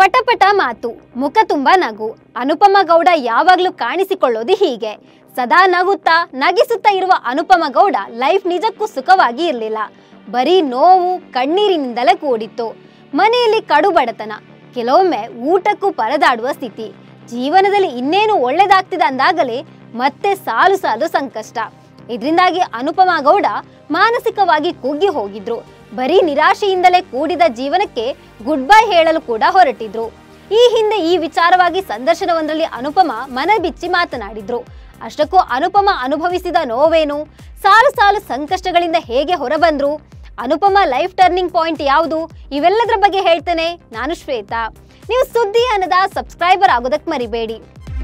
ಪಟಪಟ ಮಾತು ಮುಖ ತುಂಬ ನಗು ಅನುಪಮ ಗೌಡ ಯಾವಾಗ್ಲೂ ಕಾಣಿಸಿಕೊಳ್ಳೋದು ಹೀಗೆ ಸದಾ ನಗುತ್ತಾ ನಗಿಸುತ್ತಾ ಇರುವ ಅನುಪಮ ಗೌಡ ಲೈಫ್ ನಿಜಕ್ಕೂ ಸುಖವಾಗಿ ಇರಲಿಲ್ಲ ಬರೀ ನೋವು ಕಣ್ಣೀರಿನಿಂದಲೇ ಕೂಡಿತ್ತು ಮನೆಯಲ್ಲಿ ಕಡು ಬಡತನ ಕೆಲವೊಮ್ಮೆ ಊಟಕ್ಕೂ ಪರದಾಡುವ ಸ್ಥಿತಿ ಜೀವನದಲ್ಲಿ ಇನ್ನೇನು ಒಳ್ಳೇದಾಗ್ತಿದೆ ಅಂದಾಗಲೇ ಮತ್ತೆ ಸಾಲು ಸಾಲು ಸಂಕಷ್ಟ ಇದರಿಂದಾಗಿ ಅನುಪಮ ಗೌಡ ಮಾನಸಿಕವಾಗಿ ಕುಗ್ಗಿ ಹೋಗಿದ್ರು ಬರೀ ನಿರಾಶೆಯಿಂದಲೇ ಕೂಡಿದ ಜೀವನಕ್ಕೆ ಗುಡ್ ಬೈ ಹೇಳಲು ಕೂಡ ಹೊರಟಿದ್ರು ಈ ಹಿಂದೆ ಈ ವಿಚಾರವಾಗಿ ಸಂದರ್ಶನವೊಂದರಲ್ಲಿ ಅನುಪಮ ಮನ ಬಿಚ್ಚಿ ಮಾತನಾಡಿದ್ರು ಅಷ್ಟಕ್ಕೂ ಅನುಪಮ ಅನುಭವಿಸಿದ ನೋವೇನು ಸಾಲು ಸಾಲು ಸಂಕಷ್ಟಗಳಿಂದ ಹೇಗೆ ಹೊರಬಂದ್ರು ಅನುಪಮ ಲೈಫ್ ಟರ್ನಿಂಗ್ ಪಾಯಿಂಟ್ ಯಾವುದು ಇವೆಲ್ಲದರ ಬಗ್ಗೆ ಹೇಳ್ತೇನೆ ನಾನು ಶ್ವೇತಾ ನೀವು ಸುದ್ದಿ ಅನ್ನದ ಸಬ್ಸ್ಕ್ರೈಬರ್ ಆಗೋದಕ್ಕೆ ಮರಿಬೇಡಿ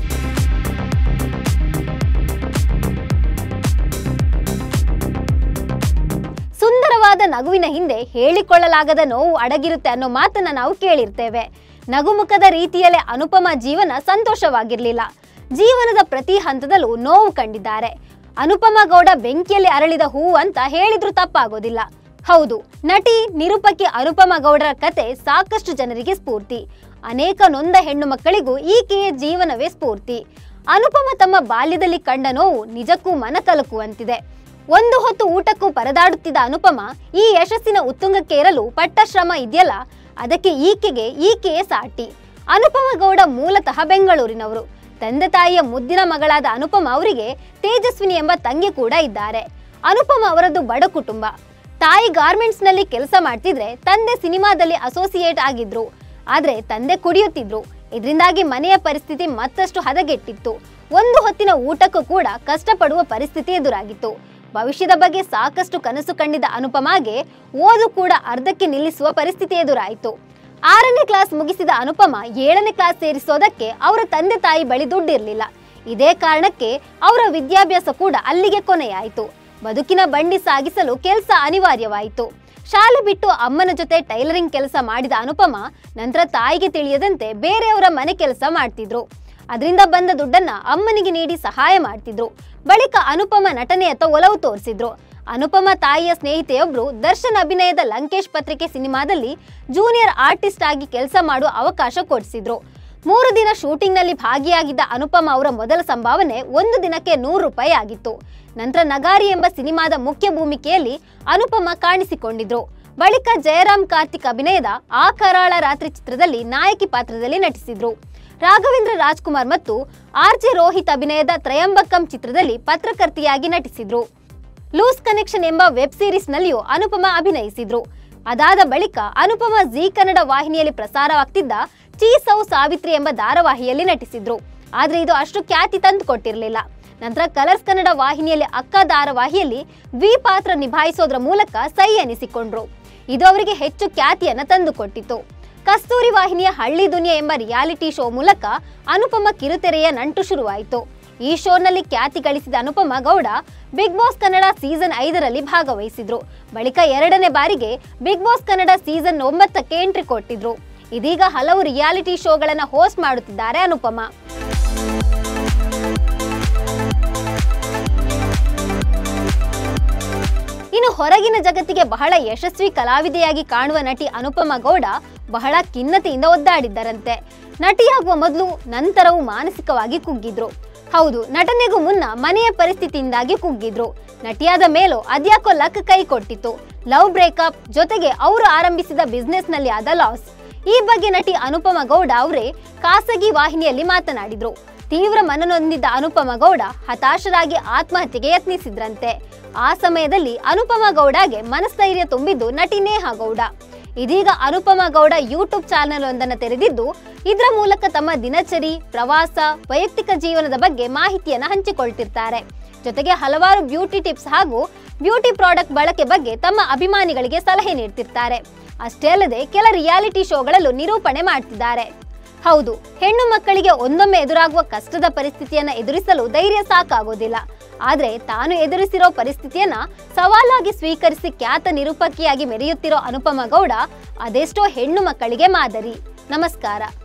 ಸುಂದರವಾದ ನಗುವಿನ ಹಿಂದೆ ಹೇಳಿಕೊಳ್ಳಲಾಗದ ನೋವು ಅಡಗಿರುತ್ತೆ ಅನ್ನೋ ಮಾತನ್ನ ನಾವು ಕೇಳಿರ್ತೇವೆ ನಗುಮುಖದ ರೀತಿಯಲ್ಲೇ ಅನುಪಮ ಜೀವನ ಸಂತೋಷವಾಗಿರ್ಲಿಲ್ಲ ಜೀವನದ ಪ್ರತಿ ಹಂತದಲ್ಲೂ ನೋವು ಕಂಡಿದ್ದಾರೆ ಅನುಪಮ ಗೌಡ ಬೆಂಕಿಯಲ್ಲಿ ಅರಳಿದ ಹೂವು ಅಂತ ಹೇಳಿದ್ರೂ ತಪ್ಪಾಗೋದಿಲ್ಲ ಹೌದು ನಟಿ ನಿರೂಪಕಿ ಅನುಪಮ ಗೌಡರ ಕತೆ ಸಾಕಷ್ಟು ಜನರಿಗೆ ಸ್ಫೂರ್ತಿ ಅನೇಕ ನೊಂದ ಹೆಣ್ಣು ಮಕ್ಕಳಿಗೂ ಈಕೆಯ ಜೀವನವೇ ಸ್ಫೂರ್ತಿ ಅನುಪಮ ತಮ್ಮ ಬಾಲ್ಯದಲ್ಲಿ ಕಂಡ ನೋವು ನಿಜಕ್ಕೂ ಮನಕಲಕುವಂತಿದೆ ಒಂದು ಹೊತ್ತು ಊಟಕ್ಕೂ ಪರದಾಡುತ್ತಿದ್ದ ಅನುಪಮ ಈ ಯಶಸ್ಸಿನ ಉತ್ತುಂಗಕ್ಕೆ ಏರಲು ಪಟ್ಟ ಶ್ರಮ ಇದೆಯಲ್ಲ ಅದಕ್ಕೆ ಈಕೆಗೆ ಈಕೆಯೇ ಸಾಟಿ ಅನುಪಮ ಗೌಡ ಮೂಲತಃ ಬೆಂಗಳೂರಿನವರು ತಂದೆ ತಾಯಿಯ ಮುದ್ದಿನ ಮಗಳಾದ ಅನುಪಮ ಅವರಿಗೆ ತೇಜಸ್ವಿನಿ ಎಂಬ ತಂಗಿ ಕೂಡ ಇದ್ದಾರೆ ಅನುಪಮ ಅವರದ್ದು ಬಡ ಕುಟುಂಬ ತಾಯಿ ಗಾರ್ಮೆಂಟ್ಸ್ ನಲ್ಲಿ ಕೆಲಸ ಮಾಡ್ತಿದ್ರೆ ತಂದೆ ಸಿನಿಮಾದಲ್ಲಿ ಅಸೋಸಿಯೇಟ್ ಆಗಿದ್ರು ಆದ್ರೆ ತಂದೆ ಕುಡಿಯುತ್ತಿದ್ರು ಇದರಿಂದಾಗಿ ಮನೆಯ ಪರಿಸ್ಥಿತಿ ಮತ್ತಷ್ಟು ಹದಗೆಟ್ಟಿತ್ತು ಒಂದು ಹೊತ್ತಿನ ಊಟಕ್ಕೂ ಕೂಡ ಕಷ್ಟಪಡುವ ಪರಿಸ್ಥಿತಿ ಎದುರಾಗಿತ್ತು ಭವಿಷ್ಯದ ಬಗ್ಗೆ ಸಾಕಷ್ಟು ಕನಸು ಕಂಡಿದ್ದ ಅನುಪಮಾಗೆ ಓದು ಕೂಡ ಅರ್ಧಕ್ಕೆ ನಿಲ್ಲಿಸುವ ಪರಿಸ್ಥಿತಿ ಎದುರಾಯಿತು ಆರನೇ ಕ್ಲಾಸ್ ಮುಗಿಸಿದ ಅನುಪಮ ಏಳನೇ ಕ್ಲಾಸ್ ಸೇರಿಸೋದಕ್ಕೆ ಅವರ ತಂದೆ ತಾಯಿ ಬಳಿ ದುಡ್ಡಿರ್ಲಿಲ್ಲ ಇದೇ ಕಾರಣಕ್ಕೆ ಅವರ ವಿದ್ಯಾಭ್ಯಾಸ ಕೂಡ ಅಲ್ಲಿಗೆ ಕೊನೆಯಾಯಿತು ಬದುಕಿನ ಬಂಡಿ ಸಾಗಿಸಲು ಕೆಲಸ ಅನಿವಾರ್ಯವಾಯಿತು ಶಾಲೆ ಬಿಟ್ಟು ಅಮ್ಮನ ಜೊತೆ ಟೈಲರಿಂಗ್ ಕೆಲಸ ಮಾಡಿದ ಅನುಪಮ ನಂತರ ತಾಯಿಗೆ ತಿಳಿಯದಂತೆ ಬೇರೆಯವರ ಮನೆ ಕೆಲಸ ಮಾಡ್ತಿದ್ರು ಅದರಿಂದ ಬಂದ ದುಡ್ಡನ್ನ ಅಮ್ಮನಿಗೆ ನೀಡಿ ಸಹಾಯ ಮಾಡ್ತಿದ್ರು ಬಳಿಕ ಅನುಪಮ ನಟನೆಯತ್ತ ಒಲವು ತೋರಿಸಿದ್ರು ಅನುಪಮ ತಾಯಿಯ ಸ್ನೇಹಿತೆಯೊಬ್ರು ದರ್ಶನ್ ಅಭಿನಯದ ಲಂಕೇಶ್ ಪತ್ರಿಕೆ ಸಿನಿಮಾದಲ್ಲಿ ಜೂನಿಯರ್ ಆರ್ಟಿಸ್ಟ್ ಆಗಿ ಕೆಲಸ ಮಾಡುವ ಅವಕಾಶ ಕೊಡಿಸಿದ್ರು ಮೂರು ದಿನ ಶೂಟಿಂಗ್ನಲ್ಲಿ ಭಾಗಿಯಾಗಿದ್ದ ಅನುಪಮ ಅವರ ಮೊದಲ ಸಂಭಾವನೆ ಒಂದು ದಿನಕ್ಕೆ ನೂರು ರೂಪಾಯಿ ಆಗಿತ್ತು ನಂತರ ನಗಾರಿ ಎಂಬ ಸಿನಿಮಾದ ಮುಖ್ಯ ಭೂಮಿಕೆಯಲ್ಲಿ ಅನುಪಮ ಕಾಣಿಸಿಕೊಂಡಿದ್ರು ಬಳಿಕ ಜಯರಾಮ್ ಕಾರ್ತಿಕ್ ಅಭಿನಯದ ಆ ಕರಾಳ ರಾತ್ರಿ ಚಿತ್ರದಲ್ಲಿ ನಾಯಕಿ ಪಾತ್ರದಲ್ಲಿ ನಟಿಸಿದ್ರು ರಾಘವೇಂದ್ರ ರಾಜ್ಕುಮಾರ್ ಮತ್ತು ಆರ್ ಜೆ ರೋಹಿತ್ ಅಭಿನಯದ ತ್ರಯಂಬಕಂ ಚಿತ್ರದಲ್ಲಿ ಪತ್ರಕರ್ತೆಯಾಗಿ ನಟಿಸಿದ್ರು ಲೂಸ್ ಕನೆಕ್ಷನ್ ಎಂಬ ವೆಬ್ ಸೀರೀಸ್ನಲ್ಲಿಯೂ ಅನುಪಮ ಅಭಿನಯಿಸಿದ್ರು ಅದಾದ ಬಳಿಕ ಅನುಪಮ ಜಿ ಕನ್ನಡ ವಾಹಿನಿಯಲ್ಲಿ ಪ್ರಸಾರವಾಗ್ತಿದ್ದ ಚೀಸೌ ಸಾವಿತ್ರಿ ಎಂಬ ಧಾರಾವಾಹಿಯಲ್ಲಿ ನಟಿಸಿದ್ರು ಆದ್ರೆ ಇದು ಅಷ್ಟು ಖ್ಯಾತಿ ತಂದುಕೊಟ್ಟಿರಲಿಲ್ಲ ನಂತರ ಕಲರ್ಸ್ ಕನ್ನಡ ವಾಹಿನಿಯಲ್ಲಿ ಅಕ್ಕ ಧಾರಾವಾಹಿಯಲ್ಲಿ ವಿ ಪಾತ್ರ ನಿಭಾಯಿಸೋದ್ರ ಮೂಲಕ ಸೈ ಎನಿಸಿಕೊಂಡ್ರು ಇದು ಅವರಿಗೆ ಹೆಚ್ಚು ಖ್ಯಾತಿಯನ್ನ ತಂದುಕೊಟ್ಟಿತು ಕಸ್ತೂರಿ ವಾಹಿನಿಯ ಹಳ್ಳಿ ದುನಿಯಾ ಎಂಬ ರಿಯಾಲಿಟಿ ಶೋ ಮೂಲಕ ಅನುಪಮ ಕಿರುತೆರೆಯ ನಂಟು ಶುರುವಾಯಿತು ಈ ಶೋನಲ್ಲಿ ಖ್ಯಾತಿ ಗಳಿಸಿದ Anupama Gowda Bigg Boss Kannada season ಐದರಲ್ಲಿ ಭಾಗವಹಿಸಿದ್ರು ಬಳಿಕ ಎರಡನೇ ಬಾರಿಗೆ ಬಿಗ್ ಬಾಸ್ ಕನ್ನಡ ಸೀಸನ್ ಒಂಬತ್ತಕ್ಕೆ ಎಂಟ್ರಿ ಕೊಟ್ಟಿದ್ರು ಇದೀಗ ಹಲವು ರಿಯಾಲಿಟಿ ಶೋಗಳನ್ನ ಹೋಸ್ಟ್ ಮಾಡುತ್ತಿದ್ದಾರೆ ಅನುಪಮ ಇನ್ನು ಹೊರಗಿನ ಜಗತ್ತಿಗೆ ಬಹಳ ಯಶಸ್ವಿ ಕಲಾವಿದೆಯಾಗಿ ಕಾಣುವ ನಟಿ ಅನುಪಮ ಗೌಡ ಬಹಳ ಖಿನ್ನತೆಯಿಂದ ಒದ್ದಾಡಿದ್ದರಂತೆ ನಟಿಯಾಗುವ ಮೊದಲು ನಂತರವೂ ಮಾನಸಿಕವಾಗಿ ಕುಗ್ಗಿದ್ರು ಹೌದು ನಟನೆಗೂ ಮುನ್ನ ಮನೆಯ ಪರಿಸ್ಥಿತಿಯಿಂದಾಗಿ ಕುಗ್ಗಿದ್ರು ನಟಿಯಾದ ಮೇಲೂ ಅದ್ಯಾಕೋ ಲಕ್ ಕೈ ಕೊಟ್ಟಿತ್ತು ಲವ್ ಬ್ರೇಕಪ್ ಜೊತೆಗೆ ಅವರು ಆರಂಭಿಸಿದ ಬಿಸ್ನೆಸ್ ನಲ್ಲಿ ಆದ ಲಾಸ್ ಈ ಬಗ್ಗೆ ನಟಿ ಅನುಪಮ ಗೌಡ ಅವರೇ ಖಾಸಗಿ ವಾಹಿನಿಯಲ್ಲಿ ಮಾತನಾಡಿದ್ರು ತೀವ್ರ ಮನನೊಂದಿದ್ದ ಅನುಪಮ ಗೌಡ ಹತಾಶರಾಗಿ ಆತ್ಮಹತ್ಯೆಗೆ ಯತ್ನಿಸಿದ್ರಂತೆ ಆ ಸಮಯದಲ್ಲಿ ಅನುಪಮ ಗೌಡಗೆ ಮನಸ್ಥೈರ್ಯ ತುಂಬಿದ್ದು ನಟಿ ನೇಹಾ ಗೌಡ ಇದೀಗ ಅನುಪಮ ಗೌಡ ಯೂಟ್ಯೂಬ್ ಚಾನೆಲ್ ಒಂದನ್ನು ತೆರೆದಿದ್ದು ಇದರ ಮೂಲಕ ತಮ್ಮ ದಿನಚರಿ ಪ್ರವಾಸ ವೈಯಕ್ತಿಕ ಜೀವನದ ಬಗ್ಗೆ ಮಾಹಿತಿಯನ್ನು ಹಂಚಿಕೊಳ್ತಿರ್ತಾರೆ ಜೊತೆಗೆ ಹಲವಾರು ಬ್ಯೂಟಿ ಟಿಪ್ಸ್ ಹಾಗೂ ಬ್ಯೂಟಿ ಪ್ರಾಡಕ್ಟ್ ಬಳಕೆ ಬಗ್ಗೆ ತಮ್ಮ ಅಭಿಮಾನಿಗಳಿಗೆ ಸಲಹೆ ನೀಡ್ತಿರ್ತಾರೆ ಅಷ್ಟೇ ಅಲ್ಲದೆ ಕೆಲ ರಿಯಾಲಿಟಿ ಶೋಗಳಲ್ಲೂ ನಿರೂಪಣೆ ಮಾಡ್ತಿದ್ದಾರೆ ಹೌದು ಹೆಣ್ಣು ಮಕ್ಕಳಿಗೆ ಒಂದೊಮ್ಮೆ ಎದುರಾಗುವ ಕಷ್ಟದ ಪರಿಸ್ಥಿತಿಯನ್ನ ಎದುರಿಸಲು ಧೈರ್ಯ ಸಾಕಾಗೋದಿಲ್ಲ ಆದ್ರೆ ತಾನು ಎದುರಿಸಿರೋ ಪರಿಸ್ಥಿತಿಯನ್ನ ಸವಾಲಾಗಿ ಸ್ವೀಕರಿಸಿ ಖ್ಯಾತ ನಿರೂಪಕಿಯಾಗಿ ಮೆರೆಯುತ್ತಿರೋ ಅನುಪಮ ಗೌಡ ಅದೆಷ್ಟೋ ಹೆಣ್ಣು ಮಕ್ಕಳಿಗೆ ಮಾದರಿ ನಮಸ್ಕಾರ